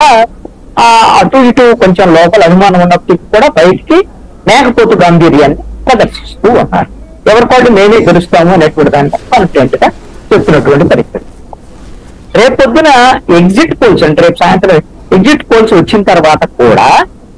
ఆ, అటు ఇటు కొంచెం లోపల అనుమానం ఉన్నప్పటికీ కూడా బయటికి మేకపోతు గాంభీర్యాన్ని ప్రదర్శిస్తూ ఉన్నారు ఎవరికోటి మేమే గెలుస్తాము అనేటువంటి దానికి కాన్ఫిడెంట్ గా చెప్తున్నటువంటి పరిస్థితి రేపొద్దున ఎగ్జిట్ పోల్స్ అంటే రేపు సాయంత్రం ఎగ్జిట్ పోల్స్ వచ్చిన తర్వాత కూడా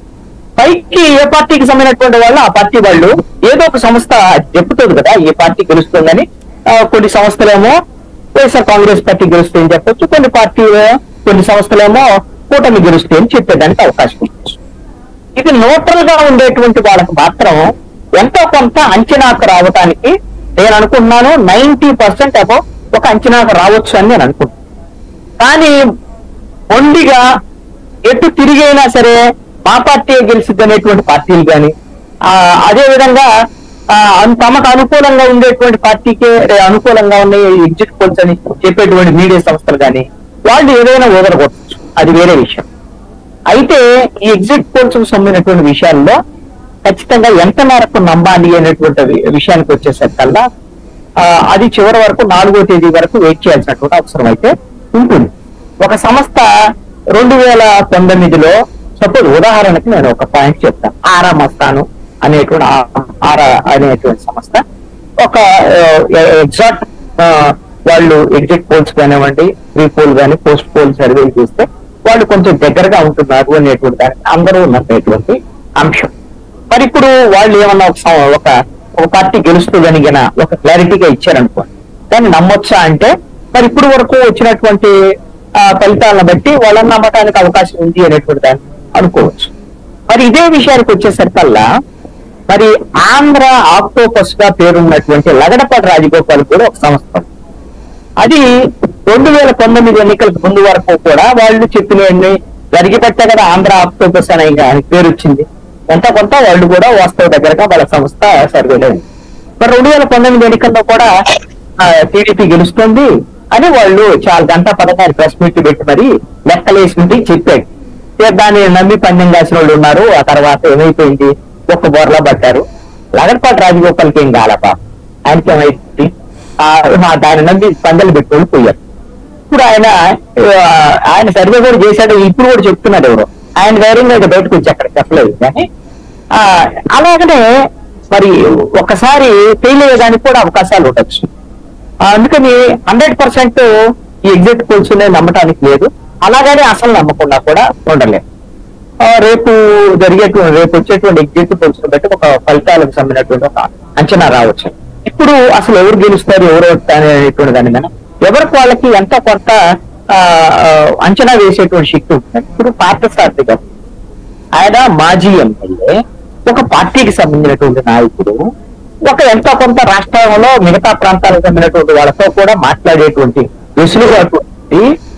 పైకి ఏ పార్టీకి సంబంధించినటువంటి వాళ్ళు ఆ పార్టీ వాళ్ళు ఏదో ఒక సంస్థ చెప్తుంది కదా ఏ పార్టీ గెలుస్తుందని ఆ, కొన్ని సంస్థలేమో వైఎస్ఆర్ కాంగ్రెస్ పార్టీ గెలుస్తాయని చెప్పొచ్చు కొన్ని పార్టీలు కొన్ని సంస్థలేమో కూటమి గెలుస్తాయని చెప్పేదానికి అవకాశం ఉంది ఇది న్యూట్రల్ గా ఉండేటువంటి వాళ్ళకి మాత్రం ఎంతో కొంత అంచనాకు రావటానికి నేను అనుకుంటున్నాను నైన్టీ పర్సెంట్ అబో ఒక అంచనాకు రావచ్చు అని నేను అనుకుంటున్నాను కానీ మొండిగా ఎటు తిరిగైనా సరే మా పార్టీ గెలిచిద్ది అనేటువంటి పార్టీలు కానీ అదే విధంగా ఆ, అన్- తమకు అనుకూలంగా ఉండేటువంటి పార్టీకే రే- అనుకూలంగా ఉన్న ఎగ్జిట్ పోల్స్ అని చెప్పేటువంటి మీడియా సంస్థలు కానీ వాళ్ళు ఏదైనా వదలగొట్టచ్చు అది వేరే విషయం అయితే ఈ ఎగ్జిట్ పోల్స్ కు సంబంధించినటువంటి విషయాల్లో ఖచ్చితంగా ఎంత మేరకు నమ్మాలి అనేటువంటి వి- విషయానికి వచ్చేసరికల్లా ఆ, అది చివరి వరకు నాలుగో తేదీ వరకు వెయిట్ చేయాల్సినటువంటి అవసరం అయితే ఉంటుంది ఒక సంస్థ రెండు వేల పంతొమ్మిదిలో సపోజ్ ఉదాహరణకి నేను ఒక పాయింట్ చెప్తాను ఆరా మస్తాను అనేటువంటి ఆ- ఆరా అనేటువంటి సంస్థ ఒక ఎగ్జాక్ట్ వాళ్ళు ఎగ్జిట్ పోల్స్ కానివ్వండి ప్రీ పోల్ కానీ పోస్ట్ పోల్ సర్వేలు చూస్తే వాళ్ళు కొంచెం దగ్గరగా ఉంటున్నారు అనేటువంటి దానికి అందరూ నమ్మేటువంటి అంశం మరి ఇప్పుడు వాళ్ళు ఏమన్నా ఒక సం- ఒక ఒక పార్టీ గెలుస్తుందని గన ఒక క్లారిటీగా ఇచ్చారనుకోండి దాన్ని నమ్మొచ్చా అంటే మరి ఇప్పుడు వరకు వచ్చినటువంటి ఆ, ఫలితాలను బట్టి వాళ్ళని నమ్మటానికి అవకాశం ఉంది అనేటువంటి దాన్ని అనుకోవచ్చు మరి ఇదే విషయానికి వచ్చేసరికల్లా మరి ఆంధ్ర ఆక్టోపస్ గా పేరున్నటువంటి లగడపాటి రాజగోపాల్ కూడా ఒక సంస్థ అది రెండు వేల పంతొమ్మిది ఎన్నికలకు ముందు వరకు కూడా వాళ్ళు చెప్పినవన్నీ జరిగిపెట్టే కదా ఆంధ్ర ఆక్టోపస్ అనే దానికి పేరు వచ్చింది ఎంత కొంత వాళ్ళు కూడా వాస్తవ దగ్గరగా వాళ్ళ సంస్థ సర్వేలో ఉంది మరి రెండు వేల పంతొమ్మిది ఎన్నికల్లో కూడా టీడీపీ గెలుస్తుంది అని వాళ్ళు చాలా గంట పథకాన్ని ప్రెస్ మీట్ పెట్టి మరి లెక్కలేసింది చెప్పాడు ఇక దాన్ని నమ్మి పందెం కాసిన వాళ్ళు ఉన్నారు ఆ తర్వాత ఏమైపోయింది ఒక్క బోర్లా పట్టారు లగడపాటి రాజగోపాల్కి ఏం కాలపా ఆయనకి ఏమైంది ఆ, ఆ, దాన్ని నమ్మి పందెలు పెట్టుకొని పోయారు ఇప్పుడు ఆయన ఆ, ఆయన సర్వే కూడా చేశాడు ఇప్పుడు కూడా చెప్తున్నారు ఎవరు ఆయన ధైర్యంగా ఇక బయటకు వచ్చి అక్కడ చెప్పలేదు కానీ ఆ, అలాగనే మరి ఒకసారి ఫెయిల్ అయ్యేదానికి కూడా అవకాశాలు ఉండొచ్చు ఆ, అందుకని హండ్రెడ్ పర్సెంట్ ఈ ఎగ్జిట్ పోల్స్ నమ్మటానికి లేదు అలాగనే అసలు నమ్మకుండా కూడా ఉండలేదు ఆ, రేపు జరిగేటువంటి రేపు వచ్చేటువంటి ఎగ్జిట్ పోల్స్ బట్టి ఒక ఫలితాలకు సంబంధించినటువంటి ఒక అంచనా రావచ్చు ఇప్పుడు అసలు ఎవరు గెలుస్తారు ఎవరు ఓడతారు అనేటువంటి దాని మీద ఎవరికి వాళ్ళకి ఎంత కొంత ఆ, ఆ, అంచనా వేసేటువంటి శక్తి ఉంటుంది ఇప్పుడు పార్థసారథి గారు ఆయన మాజీ ఎమ్మెల్యే ఒక పార్టీకి సంబంధించినటువంటి నాయకుడు ఒక ఎంతో కొంత రాష్ట్రంలో మిగతా ప్రాంతాలకు చెందినటువంటి వాళ్ళతో కూడా మాట్లాడేటువంటి వెసులుబాటు